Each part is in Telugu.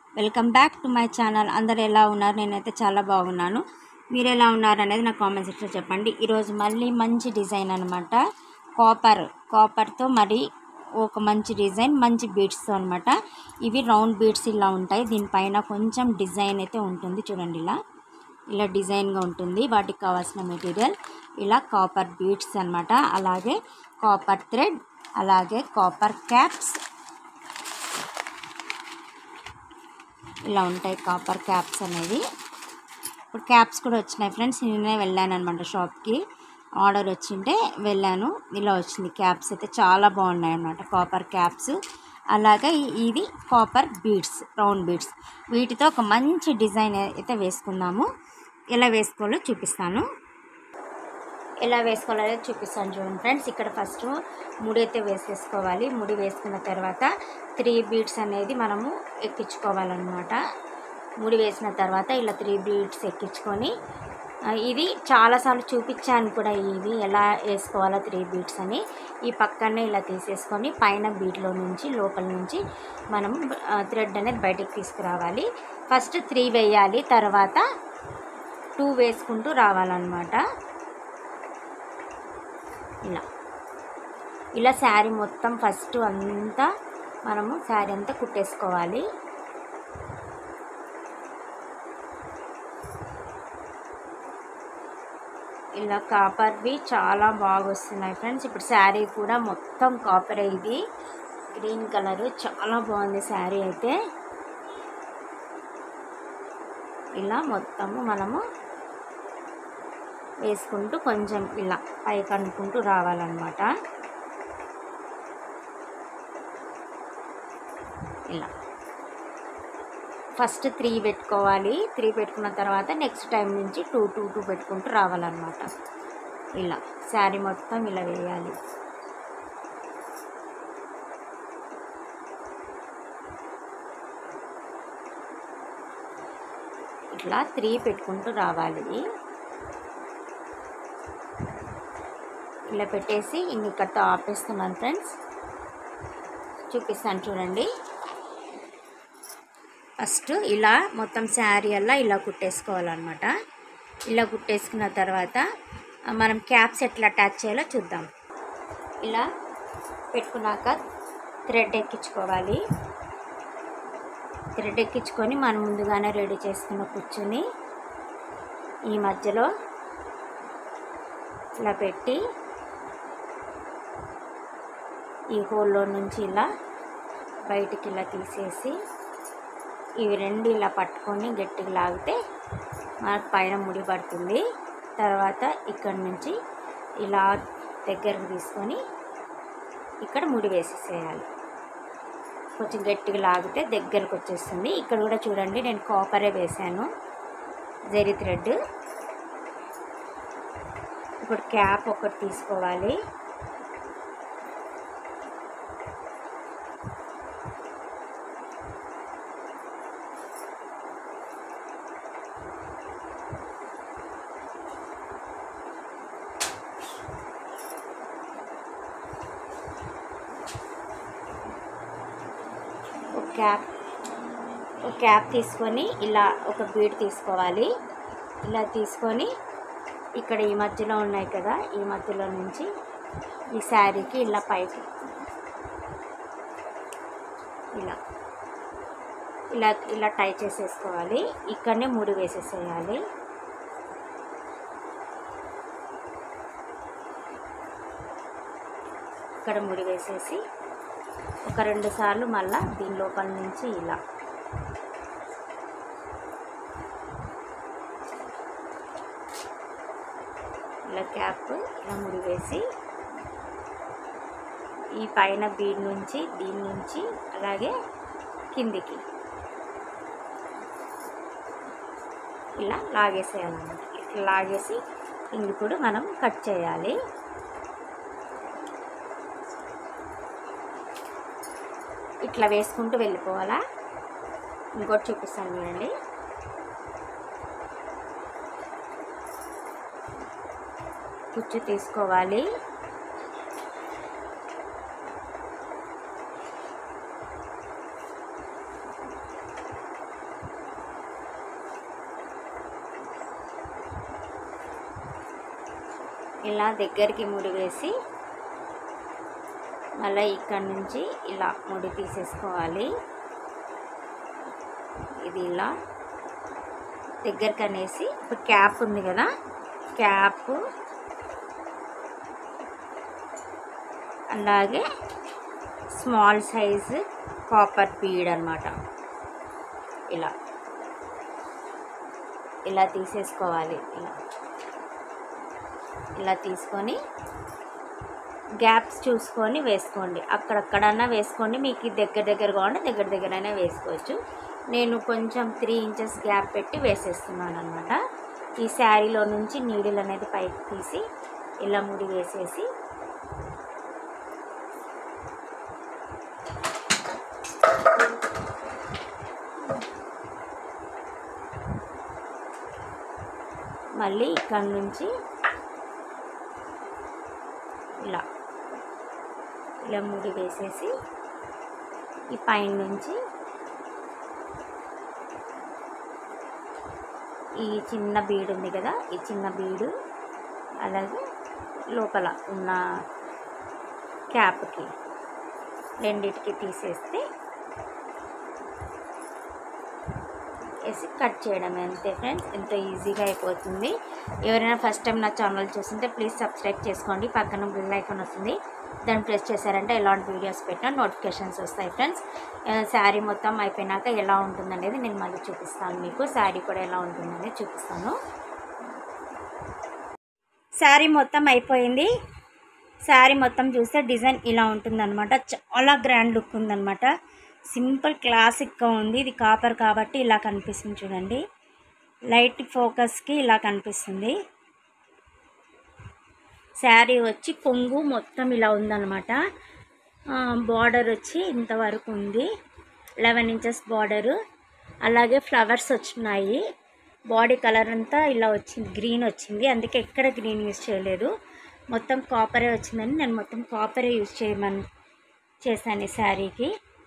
welcome back to my channel అందరు ఎలా ఉన్నారు నేనైతే చాలా బాగున్నాను మీరు ఎలా ఉన్నారు అనేది నా కామెంట్ సెక్షన్లో చెప్పండి ఈరోజు మళ్ళీ మంచి డిజైన్ అనమాట కాపర్ కాపర్తో మరి ఒక మంచి డిజైన్ మంచి బీడ్స్తో అనమాట ఇవి రౌండ్ బీడ్స్ ఇలా ఉంటాయి దీనిపైన కొంచెం డిజైన్ అయితే ఉంటుంది చూడండి ఇలా ఇలా డిజైన్గా ఉంటుంది వాటికి కావాల్సిన మెటీరియల్ ఇలా కాపర్ బీడ్స్ అన్నమాట అలాగే కాపర్ థ్రెడ్ అలాగే కాపర్ క్యాప్స్ ఇలా ఉంటాయి కాపర్ క్యాప్స్ అనేవి ఇప్పుడు క్యాప్స్ కూడా వచ్చినాయి ఫ్రెండ్స్ నేనే వెళ్ళాను అనమాట షాప్కి ఆర్డర్ వచ్చింటే వెళ్ళాను ఇలా వచ్చింది క్యాప్స్ అయితే చాలా బాగున్నాయి అన్నమాట కాపర్ క్యాప్స్ అలాగే ఇది కాపర్ బీడ్స్ రౌండ్ బీడ్స్ వీటితో ఒక మంచి డిజైన్ అయితే వేసుకుందాము ఎలా వేసుకోవాలో చూపిస్తాను ఎలా వేసుకోవాలో చూపిస్తాను చూడండి ఫ్రెండ్స్ ఇక్కడ ఫస్ట్ ముడి అయితే వేసేసుకోవాలి ముడి వేసుకున్న తర్వాత త్రీ బీడ్స్ అనేది మనము ఎక్కించుకోవాలన్నమాట ముడి వేసిన తర్వాత ఇలా త్రీ బీడ్స్ ఎక్కించుకొని ఆ, ఇది చాలాసార్లు చూపించాను కూడా ఇది ఎలా వేసుకోవాలో త్రీ బీడ్స్ అని ఈ పక్కనే ఇలా తీసేసుకొని పైన బీడ్లో నుంచి లోపల నుంచి మనం థ్రెడ్ అనేది బయటికి తీసుకురావాలి ఫస్ట్ త్రీ వేయాలి తర్వాత టూ వేసుకుంటూ రావాలన్నమాట ఇలా ఇలా శారీ మొత్తం ఫస్ట్ అంతా మనము శారీ అంతా కుట్టేసుకోవాలి ఇలా కాపర్వి చాలా బాగా వస్తున్నాయి ఫ్రెండ్స్ ఇప్పుడు శారీ కూడా మొత్తం కాపర్ ఇది గ్రీన్ కలర్ చాలా బాగుంది శారీ అయితే ఇలా మొత్తము మనము వేసుకుంటూ కొంచెం ఇలా పైకి అనుకుంటూ రావాలన్నమాట ఇలా ఫస్ట్ త్రీ పెట్టుకోవాలి త్రీ పెట్టుకున్న తర్వాత నెక్స్ట్ టైం నుంచి టూ టూ టూ పెట్టుకుంటూ రావాలన్నమాట ఇలా శారీ మొత్తం ఇలా వేయాలి ఇట్లా త్రీ పెట్టుకుంటూ రావాలి ఇలా పెట్టేసి ఇంక ఇక్కడతో ఆపేస్తున్నాను ఫ్రెండ్స్ చూపిస్తాను చూడండి ఫస్ట్ ఇలా మొత్తం శారీ అలా ఇలా కుట్టేసుకోవాలన్నమాట ఇలా కుట్టేసుకున్న తర్వాత ఆ, మనం క్యాప్స్ ఎట్లా అటాచ్ చేయాలో చూద్దాం ఇలా పెట్టుకున్నాక థ్రెడ్ ఎక్కించుకోవాలి థ్రెడ్ ఎక్కించుకొని మనం ముందుగానే రెడీ చేసుకున్న కూర్చుని ఈ మధ్యలో ఇలా పెట్టి ఈ హోల్లో నుంచి ఇలా బయటికి ఇలా తీసేసి ఇవి రెండు ఇలా పట్టుకొని గట్టిగా లాగితే మనకు పైన ముడి పడుతుంది తర్వాత ఇక్కడ నుంచి ఇలా దగ్గరకు తీసుకొని ఇక్కడ ముడి వేసేసేయాలి కొంచెం గట్టిగా లాగితే దగ్గరకు వచ్చేస్తుంది ఇక్కడ కూడా చూడండి నేను కాపరే వేసాను జరీ థ్రెడ్ ఇప్పుడు క్యాప్ ఒకటి తీసుకోవాలి ఒక క్యాప్ ఒక క్యాప్ తీసుకొని ఇలా ఒక బీడ్ తీసుకోవాలి ఇలా తీసుకొని ఇక్కడ ఈ మధ్యలో ఉన్నాయి కదా ఈ మధ్యలో నుంచి ఈ శారీకి ఇలా పైకి ఇలా ఇలా ఇలా టై చేసేసుకోవాలి ఇక్కడనే ముడి వేసేసేయాలి ఇక్కడ ముడి వేసేసి ఒక రెండు సార్లు మళ్ళా దీని లోపల నుంచి ఇలా ఇలా క్యాప్ ఇలా ముడి వేసి ఈ పైన బీడ్ నుంచి దీని నుంచి అలాగే కిందికి ఇలా లాగేసేయాలన్నమాట ఇట్లా లాగేసి ఇంక కూడా మనం కట్ చేయాలి ఇట్లా వేసుకుంటూ వెళ్ళిపోవాలా ఇంకోటి చూపిస్తాను చూడండి కుచ్చు తీసుకోవాలి ఇలా దగ్గరికి ముడి వేసి మళ్ళీ ఇక్కడ నుంచి ఇలా ముడి తీసేసుకోవాలి ఇది ఇలా దగ్గరికి అనేసి ఇప్పుడు క్యాప్ ఉంది కదా క్యాప్ అలాగే స్మాల్ సైజు కాపర్ బీడ్ అనమాట ఇలా ఇలా తీసేసుకోవాలి ఇలా ఇలా తీసుకొని గ్యాప్స్ చూసుకొని వేసుకోండి అక్కడక్కడన్నా వేసుకోండి మీకు ఇది దగ్గర దగ్గర కావాలంటే దగ్గర దగ్గరైనా వేసుకోవచ్చు నేను కొంచెం త్రీ ఇంచెస్ గ్యాప్ పెట్టి వేసేస్తున్నాను అనమాట ఈ శారీలో నుంచి నీడిల్ అనేది పైకి తీసి ఇలా ముడి వేసేసి మళ్ళీ ఇక్కడ నుంచి ఇలా ఇలా ముడి వేసేసి ఈ పైన నుంచి ఈ చిన్న బీడు ఉంది కదా ఈ చిన్న బీడు అలాగే లోపల ఉన్న క్యాప్కి రెండిటికి తీసేస్తే వేసి కట్ చేయడం అంతే ఫ్రెండ్స్ ఎంతో ఈజీగా అయిపోతుంది ఎవరైనా ఫస్ట్ టైం నా ఛానల్ చూస్తుంటే ప్లీజ్ సబ్స్క్రైబ్ చేసుకోండి పక్కన బిల్ ఐకాన్ వస్తుంది దాన్ని ప్రెస్ చేశారంటే ఎలాంటి వీడియోస్ పెట్టినా నోటిఫికేషన్స్ వస్తాయి ఫ్రెండ్స్ శారీ మొత్తం అయిపోయినాక ఎలా ఉంటుందనేది నేను మళ్ళీ చూపిస్తాను మీకు శారీ కూడా ఎలా ఉంటుందనేది చూపిస్తాను శారీ మొత్తం అయిపోయింది శారీ మొత్తం చూస్తే డిజైన్ ఇలా ఉంటుందన్నమాట చాలా గ్రాండ్ లుక్ ఉందన్నమాట సింపుల్ క్లాసిక్గా ఉంది ఇది కాపర్ కాబట్టి ఇలా కనిపిస్తుంది చూడండి లైట్ ఫోకస్కి ఇలా కనిపిస్తుంది శారీ వచ్చి కొంగు మొత్తం ఇలా ఉందన్నమాట బార్డర్ వచ్చి ఇంతవరకు ఉంది లెవెన్ ఇంచెస్ బార్డరు అలాగే ఫ్లవర్స్ వచ్చినాయి బాడీ కలర్ అంతా ఇలా వచ్చింది గ్రీన్ వచ్చింది అందుకే ఎక్కడ గ్రీన్ యూజ్ చేయలేదు మొత్తం కాపరే వచ్చిందని నేను మొత్తం కాపరే యూజ్ చేయమని చేశాను ఈ శారీకి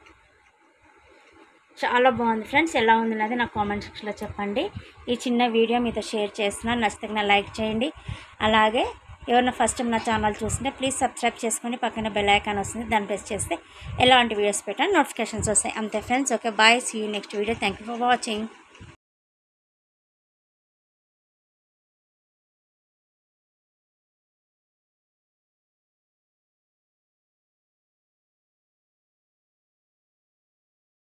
చాలా బాగుంది ఫ్రెండ్స్ ఎలా ఉంది అనేది నాకు కామెంట్ సెక్షన్లో చెప్పండి ఈ చిన్న వీడియో మీతో షేర్ చేస్తున్నాను నచ్చితే నా లైక్ చేయండి అలాగే ఎవరైనా ఫస్ట్ టైం నా ఛానల్ చూస్తుంటే ప్లీజ్ సబ్స్క్రైబ్ చేసుకొని పక్కన బెల్ ఐకాన్ వస్తుంది దాన్ని ప్రెస్ చేస్తే ఎలాంటి వీడియోస్ పెట్టాను నోటిఫికేషన్స్ వస్తాయి అంతే friends okay bye see you next video thank you for watching